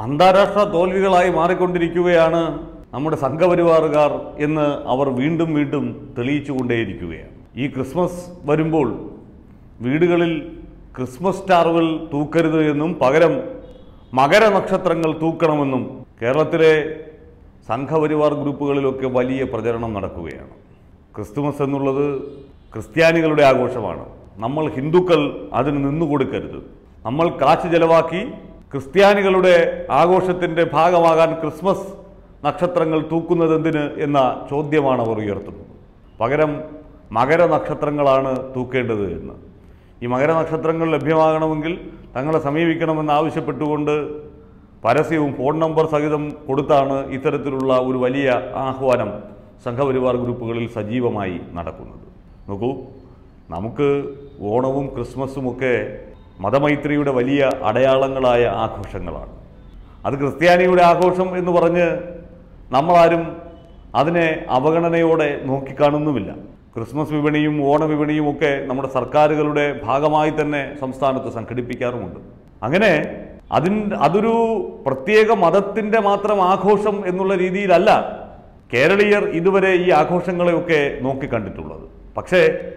അന്താരാഷ്ട്ര തോൽവികളായി മാറിക്കൊണ്ടിരിക്കുകയാണ് നമ്മുടെ സംഘപരിവാറുകാർ എന്ന് അവർ വീണ്ടും വീണ്ടും തെളിയിച്ചുകൊണ്ടേയിരിക്കുകയാണ് ഈ ക്രിസ്മസ് വരുമ്പോൾ വീടുകളിൽ ക്രിസ്മസ് സ്റ്റാറുകൾ തൂക്കരുത് എന്നും പകരം മകരനക്ഷത്രങ്ങൾ തൂക്കണമെന്നും കേരളത്തിലെ സംഘപരിവാർ ഗ്രൂപ്പുകളിലൊക്കെ വലിയ പ്രചരണം നടക്കുകയാണ് ക്രിസ്തുമസ് എന്നുള്ളത് ക്രിസ്ത്യാനികളുടെ ആഘോഷമാണ് നമ്മൾ ഹിന്ദുക്കൾ അതിന് നിന്നുകൊടുക്കരുത് നമ്മൾ കാശ് ചെലവാക്കി ക്രിസ്ത്യാനികളുടെ ആഘോഷത്തിൻ്റെ ഭാഗമാകാൻ ക്രിസ്മസ് നക്ഷത്രങ്ങൾ തൂക്കുന്നത് എന്തിന് എന്ന ചോദ്യമാണ് അവർ ഉയർത്തുന്നത് പകരം മകരനക്ഷത്രങ്ങളാണ് തൂക്കേണ്ടത് എന്ന് ഈ മകരനക്ഷത്രങ്ങൾ ലഭ്യമാകണമെങ്കിൽ തങ്ങളെ സമീപിക്കണമെന്ന് ആവശ്യപ്പെട്ടുകൊണ്ട് പരസ്യവും ഫോൺ നമ്പർ സഹിതം കൊടുത്താണ് ഇത്തരത്തിലുള്ള ഒരു വലിയ ആഹ്വാനം സംഘപരിവാർ ഗ്രൂപ്പുകളിൽ സജീവമായി നടക്കുന്നത് നോക്കൂ നമുക്ക് ഓണവും ക്രിസ്മസും ഒക്കെ മതമൈത്രിയുടെ വലിയ അടയാളങ്ങളായ ആഘോഷങ്ങളാണ് അത് ക്രിസ്ത്യാനിയുടെ ആഘോഷം എന്ന് പറഞ്ഞ് നമ്മളാരും അതിനെ അവഗണനയോടെ നോക്കിക്കാണുന്നുമില്ല ക്രിസ്മസ് വിപണിയും ഓണവിപണിയും ഒക്കെ നമ്മുടെ സർക്കാരുകളുടെ ഭാഗമായി തന്നെ സംസ്ഥാനത്ത് സംഘടിപ്പിക്കാറുമുണ്ട് അങ്ങനെ അതിൻ അതൊരു പ്രത്യേക മതത്തിൻ്റെ മാത്രം ആഘോഷം എന്നുള്ള രീതിയിലല്ല കേരളീയർ ഇതുവരെ ഈ ആഘോഷങ്ങളെയൊക്കെ നോക്കിക്കണ്ടിട്ടുള്ളത് പക്ഷേ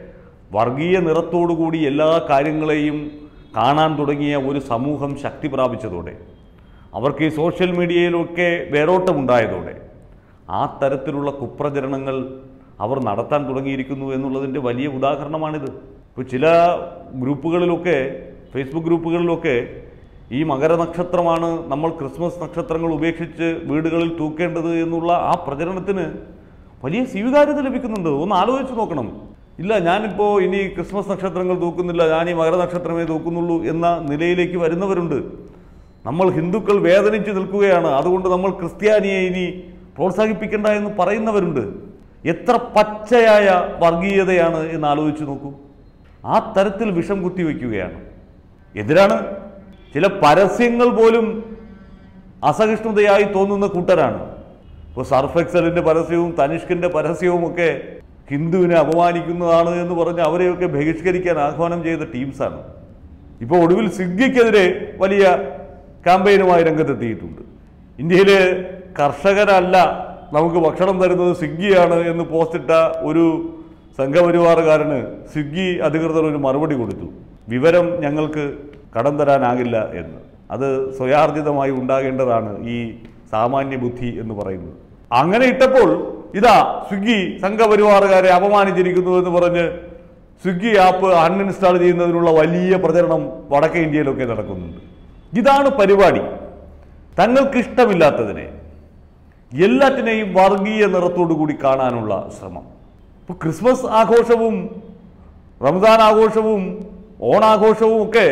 വർഗീയ നിറത്തോടുകൂടി എല്ലാ കാര്യങ്ങളെയും കാണാൻ തുടങ്ങിയ ഒരു സമൂഹം ശക്തി പ്രാപിച്ചതോടെ അവർക്ക് ഈ സോഷ്യൽ മീഡിയയിലൊക്കെ വേരോട്ടമുണ്ടായതോടെ ആ തരത്തിലുള്ള കുപ്രചരണങ്ങൾ അവർ നടത്താൻ തുടങ്ങിയിരിക്കുന്നു എന്നുള്ളതിൻ്റെ വലിയ ഉദാഹരണമാണിത് ഇപ്പോൾ ചില ഗ്രൂപ്പുകളിലൊക്കെ ഫേസ്ബുക്ക് ഗ്രൂപ്പുകളിലൊക്കെ ഈ മകരനക്ഷത്രമാണ് നമ്മൾ ക്രിസ്മസ് നക്ഷത്രങ്ങൾ ഉപേക്ഷിച്ച് വീടുകളിൽ തൂക്കേണ്ടത് എന്നുള്ള ആ പ്രചരണത്തിന് വലിയ സ്വീകാര്യത ലഭിക്കുന്നുണ്ട് ഒന്ന് ആലോചിച്ച് നോക്കണം ഇല്ല ഞാനിപ്പോൾ ഇനി ക്രിസ്മസ് നക്ഷത്രങ്ങൾ തൂക്കുന്നില്ല ഞാൻ ഈ മകരനക്ഷത്രമേ തൂക്കുന്നുള്ളൂ എന്ന നിലയിലേക്ക് വരുന്നവരുണ്ട് നമ്മൾ ഹിന്ദുക്കൾ വേദനിച്ച് നിൽക്കുകയാണ് അതുകൊണ്ട് നമ്മൾ ക്രിസ്ത്യാനിയെ ഇനി പ്രോത്സാഹിപ്പിക്കേണ്ട എന്ന് പറയുന്നവരുണ്ട് എത്ര പച്ചയായ വർഗീയതയാണ് എന്ന് ആലോചിച്ച് നോക്കൂ ആ തരത്തിൽ വിഷം കുത്തിവെക്കുകയാണ് എതിരാണ് ചില പരസ്യങ്ങൾ പോലും അസഹിഷ്ണുതയായി തോന്നുന്ന കൂട്ടരാണ് ഇപ്പോൾ സർഫ് എക്സലിൻ്റെ പരസ്യവും തനിഷ്കിൻ്റെ പരസ്യവും ഒക്കെ ഹിന്ദുവിനെ അപമാനിക്കുന്നതാണ് എന്ന് പറഞ്ഞ് അവരെയൊക്കെ ബഹിഷ്കരിക്കാൻ ആഹ്വാനം ചെയ്ത ടീംസാണ് ഇപ്പോൾ ഒടുവിൽ സ്വിഗ്ഗിക്കെതിരെ വലിയ ക്യാമ്പയിനുമായി രംഗത്തെത്തിയിട്ടുണ്ട് ഇന്ത്യയിലെ കർഷകരല്ല നമുക്ക് ഭക്ഷണം തരുന്നത് സ്വിഗ്ഗിയാണ് എന്ന് പോസ്റ്റിട്ട ഒരു സംഘപരിവാറുകാരന് സ്വിഗ്ഗി അധികൃതർ ഒരു മറുപടി കൊടുത്തു വിവരം ഞങ്ങൾക്ക് കടം തരാനാകില്ല എന്ന് അത് സ്വയാർജിതമായി ഉണ്ടാകേണ്ടതാണ് ഈ സാമാന്യ ബുദ്ധി എന്ന് പറയുന്നത് അങ്ങനെ ഇട്ടപ്പോൾ ഇതാ സ്വിഗ്ഗി സംഘപരിവാറുകാരെ അപമാനിച്ചിരിക്കുന്നു എന്ന് പറഞ്ഞ് സ്വിഗ്ഗി ആപ്പ് അൺഇൻസ്റ്റാൾ ചെയ്യുന്നതിനുള്ള വലിയ പ്രചരണം വടക്കേ ഇന്ത്യയിലൊക്കെ നടക്കുന്നുണ്ട് ഇതാണ് പരിപാടി തങ്ങൾക്ക് ഇഷ്ടമില്ലാത്തതിനെ എല്ലാറ്റിനെയും വർഗീയ നിറത്തോടു കൂടി കാണാനുള്ള ശ്രമം ഇപ്പോൾ ക്രിസ്മസ് ആഘോഷവും റംസാൻ ആഘോഷവും ഓണാഘോഷവും ഒക്കെ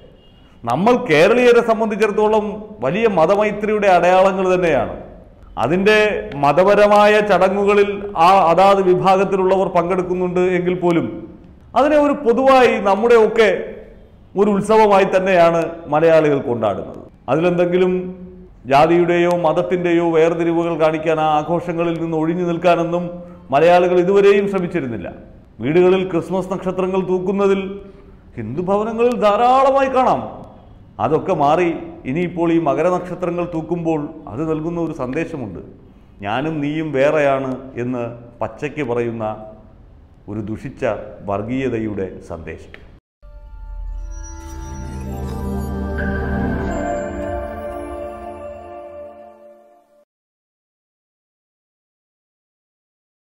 നമ്മൾ കേരളീയരെ സംബന്ധിച്ചിടത്തോളം വലിയ മതമൈത്രിയുടെ അടയാളങ്ങൾ തന്നെയാണ് അതിൻ്റെ മതപരമായ ചടങ്ങുകളിൽ ആ അതാത് വിഭാഗത്തിലുള്ളവർ പങ്കെടുക്കുന്നുണ്ട് എങ്കിൽ പോലും അതിനെ ഒരു പൊതുവായി നമ്മുടെ ഒക്കെ ഒരു ഉത്സവമായി തന്നെയാണ് മലയാളികൾ കൊണ്ടാടുന്നത് അതിലെന്തെങ്കിലും ജാതിയുടെയോ മതത്തിൻ്റെയോ വേർതിരിവുകൾ കാണിക്കാൻ ആ ആഘോഷങ്ങളിൽ നിന്ന് ഒഴിഞ്ഞു നിൽക്കാനൊന്നും മലയാളികൾ ഇതുവരെയും ശ്രമിച്ചിരുന്നില്ല വീടുകളിൽ ക്രിസ്മസ് നക്ഷത്രങ്ങൾ തൂക്കുന്നതിൽ ഹിന്ദു ഭവനങ്ങളിൽ ധാരാളമായി കാണാം അതൊക്കെ മാറി ഇനിയിപ്പോൾ ഈ മകരനക്ഷത്രങ്ങൾ തൂക്കുമ്പോൾ അത് നൽകുന്ന ഒരു സന്ദേശമുണ്ട് ഞാനും നീയും വേറെയാണ് എന്ന് പച്ചയ്ക്ക് പറയുന്ന ഒരു ദുഷിച്ച വർഗീയതയുടെ സന്ദേശം